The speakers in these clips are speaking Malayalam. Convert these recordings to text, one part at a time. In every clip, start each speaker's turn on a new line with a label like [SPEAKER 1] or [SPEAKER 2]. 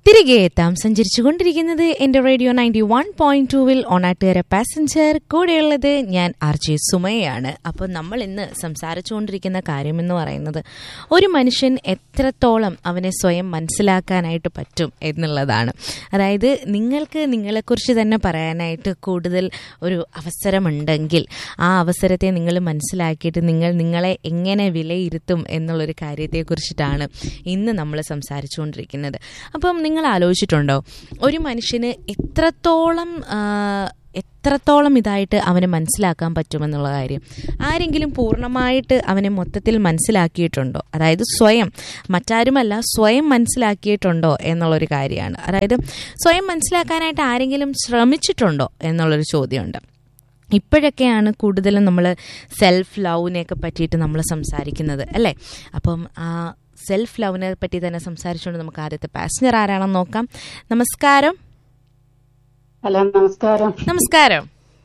[SPEAKER 1] തിരികെ എത്താം സഞ്ചരിച്ചുകൊണ്ടിരിക്കുന്നത് എന്റെ റേഡിയോ നയൻറ്റി വൺ പോയിന്റ് ടൂവിൽ ഓണാട്ടുകര പാസഞ്ചർ കൂടെയുള്ളത് ഞാൻ ആർ ജെ സുമയാണ് അപ്പോൾ നമ്മൾ ഇന്ന് സംസാരിച്ചുകൊണ്ടിരിക്കുന്ന കാര്യമെന്ന് പറയുന്നത് ഒരു മനുഷ്യൻ എത്രത്തോളം അവനെ സ്വയം മനസ്സിലാക്കാനായിട്ട് പറ്റും എന്നുള്ളതാണ് അതായത് നിങ്ങൾക്ക് നിങ്ങളെക്കുറിച്ച് തന്നെ പറയാനായിട്ട് കൂടുതൽ ഒരു അവസരമുണ്ടെങ്കിൽ ആ അവസരത്തെ നിങ്ങൾ മനസ്സിലാക്കിയിട്ട് നിങ്ങൾ നിങ്ങളെ എങ്ങനെ വിലയിരുത്തും എന്നുള്ളൊരു കാര്യത്തെക്കുറിച്ചിട്ടാണ് ഇന്ന് നമ്മൾ സംസാരിച്ചുകൊണ്ടിരിക്കുന്നത് അപ്പം നിങ്ങൾ ആലോചിച്ചിട്ടുണ്ടോ ഒരു മനുഷ്യന് എത്രത്തോളം ആ, എത്രത്തോളം ഇതായിട്ട് അവനെ മനസ്സിലാക്കാൻ പറ്റുമെന്നുള്ള കാര്യം ആരെങ്കിലും പൂർണ്ണമായിട്ട് അവനെ മൊത്തത്തിൽ മനസ്സിലാക്കിയിട്ടുണ്ടോ അതായത് സ്വയം മറ്റാരുമല്ല സ്വയം മനസ്സിലാക്കിയിട്ടുണ്ടോ എന്നുള്ളൊരു കാര്യമാണ് അതായത് സ്വയം മനസ്സിലാക്കാനായിട്ട് ആരെങ്കിലും ശ്രമിച്ചിട്ടുണ്ടോ എന്നുള്ളൊരു ചോദ്യമുണ്ട് ഇപ്പോഴൊക്കെയാണ് കൂടുതലും നമ്മൾ സെൽഫ് ലവിനെയൊക്കെ പറ്റിയിട്ട് നമ്മൾ സംസാരിക്കുന്നത് അല്ലേ അപ്പം ആ സെൽഫ് ലവിനെ പറ്റി തന്നെ സംസാരിച്ചുകൊണ്ട് നമുക്ക് ആദ്യത്തെ പാസഞ്ചർ ആരാണെന്ന് നോക്കാം നമസ്കാരം
[SPEAKER 2] ഹലോ നമസ്കാരം
[SPEAKER 1] നമസ്കാരം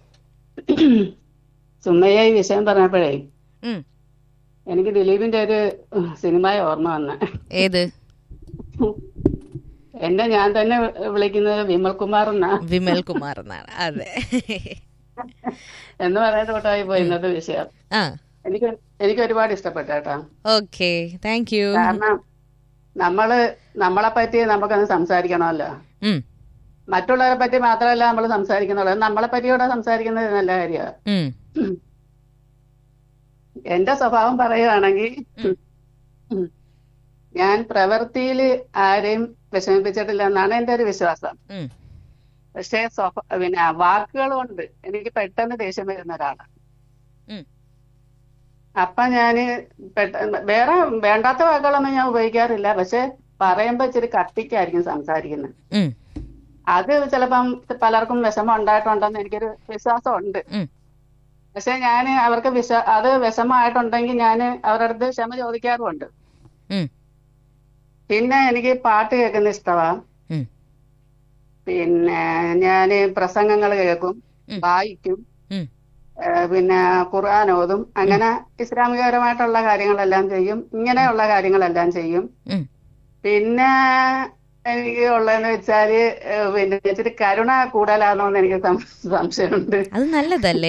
[SPEAKER 2] സുമ്മയായി വിഷയം പറഞ്ഞപ്പോഴേ
[SPEAKER 1] ഉം,
[SPEAKER 2] എനിക്ക് ദിലീപിന്റെ ഒരു സിനിമ ഓർമ്മ വന്ന
[SPEAKER 1] ഏത്
[SPEAKER 2] എന്നെ ഞാൻ തന്നെ വിളിക്കുന്നത് വിമൽ കുമാർ എന്നാ
[SPEAKER 1] വിമൽ കുമാർ എന്നാണ് അതെ
[SPEAKER 2] എന്ന് പറയുന്ന കൂട്ടമായി പോയി ഇന്നത്തെ വിഷയം
[SPEAKER 1] ആ
[SPEAKER 2] എനിക്ക് എനിക്ക് ഒരുപാട് ഇഷ്ടപ്പെട്ടു കേട്ടോ
[SPEAKER 1] ഓക്കെ താങ്ക് യു
[SPEAKER 2] കാരണം നമ്മള് നമ്മളെ പറ്റി നമുക്കൊന്ന് സംസാരിക്കണമല്ലോ
[SPEAKER 1] ഉം,
[SPEAKER 2] മറ്റുള്ളവരെ പറ്റി മാത്രമല്ല നമ്മൾ സംസാരിക്കുന്നുള്ളൂ നമ്മളെ പറ്റിയോടെ സംസാരിക്കുന്നത് നല്ല കാര്യമാണ്
[SPEAKER 1] ഉം,
[SPEAKER 2] എന്റെ സ്വഭാവം പറയുകയാണെങ്കിൽ ഉം, ഞാൻ പ്രവൃത്തിയിൽ ആരെയും വിഷമിപ്പിച്ചിട്ടില്ല എന്നാണ് എന്റെ ഒരു വിശ്വാസം
[SPEAKER 1] ഉം,
[SPEAKER 2] പക്ഷേ സ്വഭ പിന്നെ വാക്കുകൾ കൊണ്ട് എനിക്ക് പെട്ടെന്ന് ദേഷ്യം വരുന്ന ഒരാളാണ്
[SPEAKER 1] ഉം.
[SPEAKER 2] അപ്പൊ ഞാന് പെട്ടെന്ന് വേറെ വേണ്ടാത്ത വാക്കുകളൊന്നും ഞാൻ ഉപയോഗിക്കാറില്ല പക്ഷെ പറയുമ്പോ ഇച്ചിരി കട്ടിക്കായിരിക്കും സംസാരിക്കുന്നത്
[SPEAKER 1] ഉം,
[SPEAKER 2] അത് ചിലപ്പം പലർക്കും വിഷമം ഉണ്ടായിട്ടുണ്ടെന്ന് എനിക്കൊരു വിശ്വാസം ഉണ്ട്
[SPEAKER 1] ഉം.
[SPEAKER 2] പക്ഷെ ഞാൻ അവർക്ക് വിഷ അത് വിഷമമായിട്ടുണ്ടെങ്കിൽ ഞാൻ അവരുടെ അടുത്ത് ക്ഷമ ചോദിക്കാറുമുണ്ട്
[SPEAKER 1] ഉം,
[SPEAKER 2] പിന്നെ എനിക്ക് പാട്ട് കേൾക്കുന്ന ഇഷ്ടമാ
[SPEAKER 1] ഉം,
[SPEAKER 2] പിന്നെ ഞാൻ പ്രസംഗങ്ങൾ കേൾക്കും
[SPEAKER 1] ഉം.
[SPEAKER 2] വായിക്കും
[SPEAKER 1] ഉം,
[SPEAKER 2] ഏ, പിന്നെ ഖുർആൻ ഓതും അങ്ങനെ ഇസ്ലാമികപരമായിട്ടുള്ള കാര്യങ്ങളെല്ലാം ചെയ്യും ഇങ്ങനെയുള്ള കാര്യങ്ങളെല്ലാം ചെയ്യും
[SPEAKER 1] ഉം.
[SPEAKER 2] പിന്നെ എനിക്ക് ഉള്ളതെന്ന് വെച്ചാല് ഏ, പിന്നെ ഇച്ചിരി കരുണ കൂടുതലാണോന്ന് എനിക്ക് സം- സംശയമുണ്ട്
[SPEAKER 1] അത് നല്ലതല്ലേ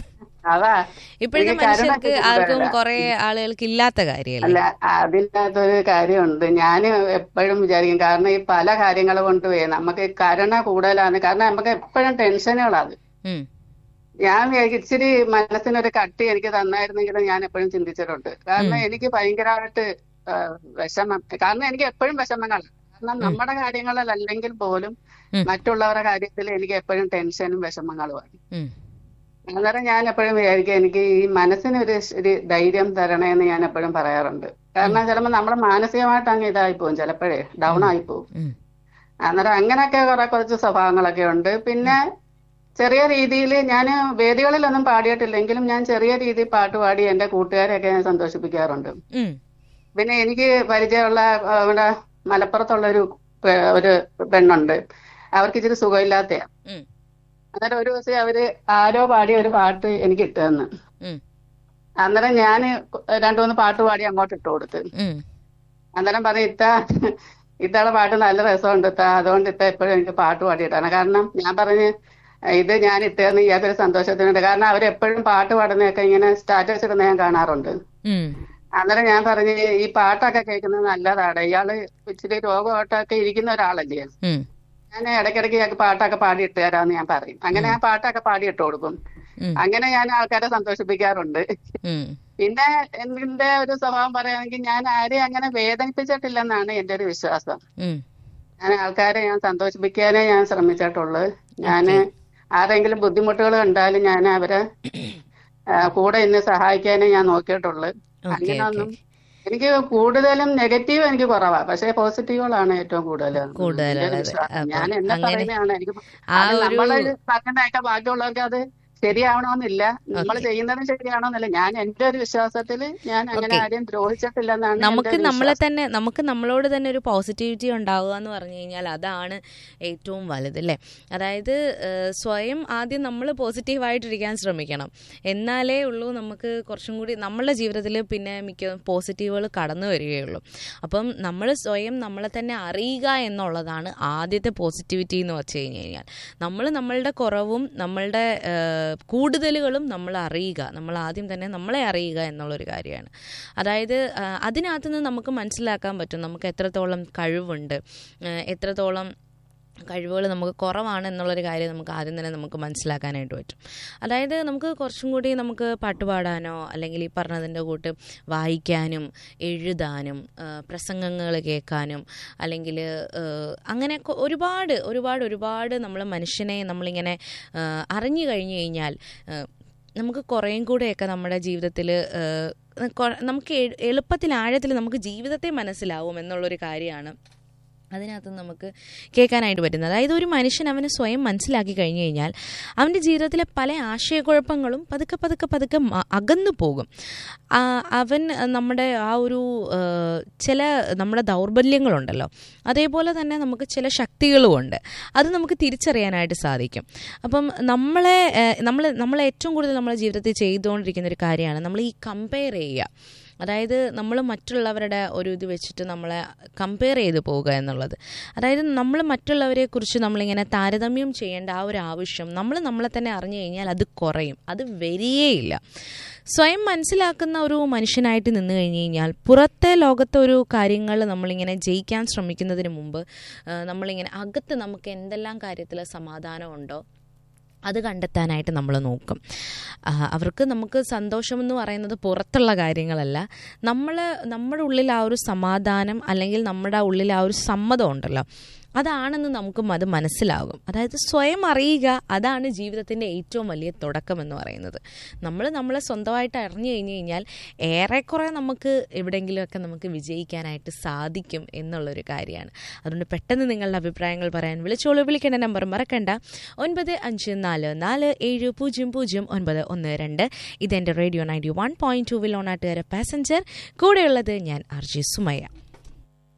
[SPEAKER 2] അതാ
[SPEAKER 1] ഇപ്പോഴത്തെ
[SPEAKER 2] എനിക്ക് കരുണ
[SPEAKER 1] മനുഷ്യർക്ക് ആർക്കും
[SPEAKER 2] കൂടുതലാ.
[SPEAKER 1] കുറെ ആളുകൾക്ക് ഇല്ലാത്ത കാര്യമല്ലേ
[SPEAKER 2] അല്ല അതിനകത്തൊരു കാര്യമുണ്ട് ഞാൻ എപ്പോഴും വിചാരിക്കും കാരണം ഈ പല കാര്യങ്ങൾ കൊണ്ടുപോയി നമുക്ക് ഈ കരുണ കൂടുതലാണ് കാരണം നമുക്ക് എപ്പോഴും ടെൻഷനുകളാണ്
[SPEAKER 1] ഉം,
[SPEAKER 2] ഞാൻ വിചാരിക്കും ഇച്ചിരി മനസ്സിനൊരു കട്ടി എനിക്ക് തന്നായിരുന്നെങ്കിലും ഞാൻ എപ്പോഴും ചിന്തിച്ചിട്ടുണ്ട് കാരണം എനിക്ക് ഭയങ്കരമായിട്ട് ആ, വിഷമം കാരണം എനിക്ക് എപ്പോഴും വിഷമങ്ങളാണ് കാരണം നമ്മുടെ കാര്യങ്ങളിലല്ലെങ്കിൽ പോലും
[SPEAKER 1] ഉം.
[SPEAKER 2] മറ്റുള്ളവരുടെ കാര്യത്തിൽ എനിക്ക് എപ്പോഴും ടെൻഷനും വിഷമങ്ങളുമാണ്
[SPEAKER 1] ഉം,
[SPEAKER 2] അന്നേരം ഞാൻ എപ്പോഴും വിചാരിക്കും എനിക്ക് ഈ മനസ്സിനൊരു സ് ഒരു ധൈര്യം തരണേന്ന് ഞാൻ എപ്പോഴും പറയാറുണ്ട് കാരണം ചിലപ്പോൾ നമ്മൾ മാനസികമായിട്ട് അങ്ങ് ഇതായി പോകും ചിലപ്പോഴേ ഡൗൺ ആയി പോകും
[SPEAKER 1] ഉം,
[SPEAKER 2] അന്നേരം അങ്ങനെയൊക്കെ കുറെ കുറച്ച് സ്വഭാവങ്ങളൊക്കെ ഉണ്ട് പിന്നെ ചെറിയ രീതിയിൽ ഞാൻ വേദികളിലൊന്നും പാടിയിട്ടില്ലെങ്കിലും ഞാൻ ചെറിയ രീതിയിൽ പാട്ട് പാടി എന്റെ കൂട്ടുകാരെയൊക്കെ ഞാൻ സന്തോഷിപ്പിക്കാറുണ്ട്
[SPEAKER 1] ഉം,
[SPEAKER 2] പിന്നെ എനിക്ക് പരിചയമുള്ള ആ, ഇവിടെ മലപ്പുറത്തുള്ള ഒരു പെ- ഒരു പെണ്ണുണ്ട് അവർക്ക് ഇച്ചിരി സുഖമില്ലാത്തയാ
[SPEAKER 1] ഉം,
[SPEAKER 2] അന്നേരം ഒരു ദിവസം അവര് ആരോ പാടിയ ഒരു പാട്ട് എനിക്ക് ഇട്ടു തന്നു
[SPEAKER 1] ഉം,
[SPEAKER 2] അന്നേരം ഞാൻ രണ്ടു മൂന്ന് പാട്ട് പാടി അങ്ങോട്ട് ഇട്ട് കൊടുത്ത്
[SPEAKER 1] ഉം,
[SPEAKER 2] അന്നേരം പറഞ്ഞു ഇത്ത ഇത്തയുടെ പാട്ട് നല്ല രസമുണ്ട് ഇത്ത അതുകൊണ്ട് ഇത്ത എപ്പോഴും എനിക്ക് പാട്ട് പാടിയിട്ടാണ് കാരണം ഞാൻ പറഞ്ഞ് ഇത് ഞാൻ ഇട്ടേന്ന് ഇയാൾക്കൊരു സന്തോഷത്തിനുണ്ട് കാരണം അവരെപ്പോഴും പാട്ട് പാടുന്നതൊക്കെ ഇങ്ങനെ സ്റ്റാറ്റസ് ഇടുന്ന ഞാൻ കാണാറുണ്ട്
[SPEAKER 1] ഉം,
[SPEAKER 2] അന്നേരം ഞാൻ പറഞ്ഞ് ഈ പാട്ടൊക്കെ കേൾക്കുന്നത് നല്ലതാണ് ഇയാള് ഇച്ചിരി രോഗമായിട്ടൊക്കെ ഇരിക്കുന്ന ഒരാളല്ലേ
[SPEAKER 1] ഉം,
[SPEAKER 2] ഞാൻ ഇടയ്ക്കിടയ്ക്ക് ഇയാൾക്ക് പാട്ടൊക്കെ പാടി ഇട്ട് തരാമെന്ന് ഞാൻ പറയും അങ്ങനെ ആ പാട്ടൊക്കെ പാടി ഇട്ട് കൊടുക്കും
[SPEAKER 1] ഉം,
[SPEAKER 2] അങ്ങനെ ഞാൻ ആൾക്കാരെ സന്തോഷിപ്പിക്കാറുണ്ട്
[SPEAKER 1] ഉം,
[SPEAKER 2] പിന്നെ എന്റെ ഒരു സ്വഭാവം പറയുകയാണെങ്കിൽ ഞാൻ ആരെയും അങ്ങനെ വേദനിപ്പിച്ചിട്ടില്ലെന്നാണ് എന്റെ ഒരു വിശ്വാസം
[SPEAKER 1] ഉം,
[SPEAKER 2] ഞാൻ ആൾക്കാരെ ഞാൻ സന്തോഷിപ്പിക്കാനേ ഞാൻ ശ്രമിച്ചിട്ടുള്ളൂ ഞാന് ആരെങ്കിലും ബുദ്ധിമുട്ടുകൾ കണ്ടാലും ഞാൻ അവരെ ആ, കൂടെ ഇന്ന് സഹായിക്കാനേ ഞാൻ നോക്കിയിട്ടുള്ളൂ
[SPEAKER 1] ഓക്കെ
[SPEAKER 2] അങ്ങനെയൊന്നും
[SPEAKER 1] ഓക്കെ
[SPEAKER 2] എനിക്ക് കൂടുതലും നെഗറ്റീവ് എനിക്ക് കുറവാ പക്ഷെ പോസിറ്റീവുകളാണ് ഏറ്റവും കൂടുതൽ
[SPEAKER 1] കൂടുതലുള്ളത്.
[SPEAKER 2] എന്റെ ഒരു വിശ്വാസം.
[SPEAKER 1] അപ്പം
[SPEAKER 2] ഞാൻ എന്നെ
[SPEAKER 1] അങ്ങനെ
[SPEAKER 2] പറയുന്നതാണ് എനിക്ക്
[SPEAKER 1] ആ
[SPEAKER 2] അത്
[SPEAKER 1] ഒരു
[SPEAKER 2] നമ്മള് പറഞ്ഞതൊക്കെ ബാക്കിയുള്ളവർക്ക് അത് ശരിയാവണമെന്നില്ല നമ്മൾ ചെയ്യുന്നതും ശരിയാവണമെന്നില്ല ഞാൻ എന്റെ ഒരു വിശ്വാസത്തിൽ ഞാൻ അങ്ങനെ
[SPEAKER 1] Okay.
[SPEAKER 2] ആരെയും ദ്രോഹിച്ചിട്ടില്ലെന്നാണ് എന്റെ
[SPEAKER 1] നമുക്ക്
[SPEAKER 2] ഒരു
[SPEAKER 1] നമ്മളെ
[SPEAKER 2] വിശ്വാസം.
[SPEAKER 1] തന്നെ നമുക്ക് നമ്മളോട് തന്നെ ഒരു പോസിറ്റിവിറ്റി ഉണ്ടാവുക എന്ന് പറഞ്ഞു കഴിഞ്ഞാൽ അതാണ് ഏറ്റവും വലുത് അല്ലേ അതായത് ഏഹ്, സ്വയം ആദ്യം നമ്മൾ പോസിറ്റീവായിട്ടിരിക്കാൻ ശ്രമിക്കണം എന്നാലേ ഉള്ളൂ നമുക്ക് കുറച്ചും കൂടി നമ്മളുടെ ജീവിതത്തിൽ പിന്നെ മിക്ക പോസിറ്റീവുകൾ കടന്നു വരികയുള്ളൂ അപ്പം നമ്മൾ സ്വയം നമ്മളെ തന്നെ അറിയുക എന്നുള്ളതാണ് ആദ്യത്തെ പോസിറ്റിവിറ്റി എന്ന് വെച്ച് കഴിഞ്ഞ് കഴിഞ്ഞാൽ നമ്മൾ നമ്മളുടെ കുറവും നമ്മളുടെ ഏഹ്, കൂടുതലുകളും നമ്മൾ അറിയുക നമ്മൾ ആദ്യം തന്നെ നമ്മളെ അറിയുക എന്നുള്ളൊരു കാര്യമാണ് അതായത് ആ, അതിനകത്ത് നിന്ന് നമുക്ക് മനസ്സിലാക്കാൻ പറ്റും നമുക്ക് എത്രത്തോളം കഴിവുണ്ട് ആ, എത്രത്തോളം കഴിവുകൾ നമുക്ക് കുറവാണ് എന്നുള്ളൊരു കാര്യം നമുക്ക് ആദ്യം തന്നെ നമുക്ക് മനസ്സിലാക്കാനായിട്ട് പറ്റും അതായത് നമുക്ക് കുറച്ചും കൂടി നമുക്ക് പാട്ട് പാടാനോ അല്ലെങ്കിൽ ഈ പറഞ്ഞതിൻ്റെ കൂട്ട് വായിക്കാനും എഴുതാനും പ്രസംഗങ്ങൾ കേൾക്കാനും അല്ലെങ്കിൽ അങ്ങനെ കൊ- ഒരുപാട് ഒരുപാട് ഒരുപാട് നമ്മൾ മനുഷ്യനെ നമ്മളിങ്ങനെ ആ, അറിഞ്ഞു കഴിഞ്ഞു കഴിഞ്ഞാൽ ആ, നമുക്ക് കുറേയും കൂടെയൊക്കെ നമ്മുടെ ജീവിതത്തിൽ നമുക്ക് എ- എളുപ്പത്തിൽ ആഴത്തിൽ നമുക്ക് ജീവിതത്തെ മനസ്സിലാവും എന്നുള്ളൊരു കാര്യമാണ് അതിനകത്ത് നമുക്ക് കേൾക്കാനായിട്ട് പറ്റുന്നത് അതായത് ഒരു മനുഷ്യൻ അവന് സ്വയം മനസ്സിലാക്കി കഴിഞ്ഞു കഴിഞ്ഞാൽ അവൻ്റെ ജീവിതത്തിലെ പല ആശയക്കുഴപ്പങ്ങളും പതുക്കെ പതുക്കെ പതുക്കെ മ- അകന്നു പോകും ആ, അവൻ നമ്മുടെ ആ ഒരു ആ, ചില നമ്മുടെ ദൗർബല്യങ്ങളുണ്ടല്ലോ അതേപോലെ തന്നെ നമുക്ക് ചില ശക്തികളുമുണ്ട് അത് നമുക്ക് തിരിച്ചറിയാനായിട്ട് സാധിക്കും അപ്പം നമ്മളെ നമ്മൾ നമ്മൾ ഏറ്റവും കൂടുതൽ നമ്മുടെ ജീവിതത്തിൽ ചെയ്തുകൊണ്ടിരിക്കുന്ന ഒരു കാര്യമാണ് നമ്മൾ ഈ കമ്പയർ ചെയ്യുക അതായത് നമ്മൾ മറ്റുള്ളവരുടെ ഒരു ഇത് വെച്ചിട്ട് നമ്മളെ കമ്പയർ ചെയ്ത് പോവുക എന്നുള്ളത് അതായത് നമ്മൾ മറ്റുള്ളവരെ കുറിച്ച് നമ്മളിങ്ങനെ താരതമ്യം ചെയ്യേണ്ട ആ ഒരു ആവശ്യം നമ്മൾ നമ്മളെ തന്നെ അറിഞ്ഞു കഴിഞ്ഞാൽ അത് കുറയും അത് വരികയില്ല സ്വയം മനസ്സിലാക്കുന്ന ഒരു മനുഷ്യനായിട്ട് നിന്ന് കഴിഞ്ഞ് കഴിഞ്ഞാൽ പുറത്തെ ലോകത്തെ ഒരു കാര്യങ്ങൾ നമ്മളിങ്ങനെ ജയിക്കാൻ ശ്രമിക്കുന്നതിന് മുമ്പ് ആ, നമ്മളിങ്ങനെ അകത്ത് നമുക്ക് എന്തെല്ലാം കാര്യത്തിൽ സമാധാനമുണ്ടോ അത് കണ്ടെത്താനായിട്ട് നമ്മൾ നോക്കും ആ, അവർക്ക് നമുക്ക് സന്തോഷമെന്ന് പറയുന്നത് പുറത്തുള്ള കാര്യങ്ങളല്ല നമ്മൾ നമ്മുടെ ഉള്ളിൽ ആ ഒരു സമാധാനം അല്ലെങ്കിൽ നമ്മുടെ ഉള്ളിൽ ആ ഒരു സമ്മതം ഉണ്ടല്ലോ അതാണെന്ന് നമുക്കും അത് മനസ്സിലാകും അതായത് സ്വയം അറിയുക അതാണ് ജീവിതത്തിൻ്റെ ഏറ്റവും വലിയ തുടക്കം എന്ന് പറയുന്നത് നമ്മൾ നമ്മളെ സ്വന്തമായിട്ട് അറിഞ്ഞു കഴിഞ്ഞു കഴിഞ്ഞാൽ ഏറെക്കുറെ നമുക്ക് എവിടെയെങ്കിലുമൊക്കെ നമുക്ക് വിജയിക്കാനായിട്ട് സാധിക്കും എന്നുള്ളൊരു കാര്യമാണ് അതുകൊണ്ട് പെട്ടെന്ന് നിങ്ങളുടെ അഭിപ്രായങ്ങൾ പറയാൻ വിളിച്ചോളൂ വിളിക്കേണ്ട നമ്പർ മറക്കണ്ട ഒൻപത് അഞ്ച് നാല് നാല് ഏഴ് പൂജ്യം പൂജ്യം ഒൻപത് ഒന്ന് രണ്ട് ഇതെൻ്റെ radio ninety one point two വിൽ ഓണാട്ടുകാര പാസഞ്ചർ കൂടെയുള്ളത് ഞാൻ ആർ ജി സുമയ്യ